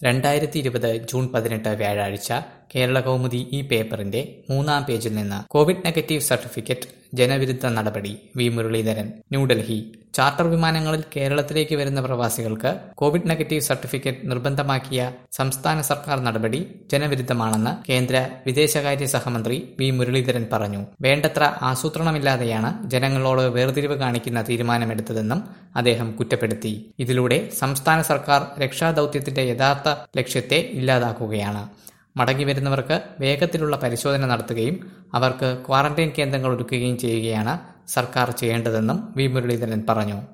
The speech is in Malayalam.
രണ്ടായിരത്തി ഇരുപത് ജൂൺ പതിനെട്ട് വ്യാഴാഴ്ച കേരള കൗമുദി ഈ പേപ്പറിന്റെ മൂന്നാം പേജിൽ നിന്ന് കോവിഡ് നെഗറ്റീവ് സർട്ടിഫിക്കറ്റ് ജനവിരുദ്ധ നടപടി വി മുരളീധരൻ ന്യൂഡൽഹി ചാർട്ടർ വിമാനങ്ങളിൽ കേരളത്തിലേക്ക് വരുന്ന പ്രവാസികൾക്ക് കോവിഡ് നെഗറ്റീവ് സർട്ടിഫിക്കറ്റ് നിർബന്ധമാക്കിയ സംസ്ഥാന സർക്കാർ നടപടി ജനവിരുദ്ധമാണെന്ന് കേന്ദ്ര വിദേശകാര്യ സഹമന്ത്രി വി മുരളീധരൻ പറഞ്ഞു വേണ്ടത്ര ആസൂത്രണമില്ലാതെയാണ് ജനങ്ങളോട് വേർതിരിവ് കാണിക്കുന്ന തീരുമാനമെടുത്തതെന്നും അദ്ദേഹം കുറ്റപ്പെടുത്തി ഇതിലൂടെ സംസ്ഥാന സർക്കാർ രക്ഷാദൌത്യത്തിന്റെ യഥാർത്ഥ ലക്ഷ്യത്തെ ഇല്ലാതാക്കുകയാണ് മടങ്ങി വരുന്നവർക്ക് വേഗത്തിലുള്ള പരിശോധന നടത്തുകയും അവർക്ക് ക്വാറന്റൈൻ കേന്ദ്രങ്ങൾ ഒരുക്കുകയും ചെയ്യുകയാണ് സർക്കാർ ചെയ്യേണ്ടതെന്നും വി മുരളീധരൻ പറഞ്ഞു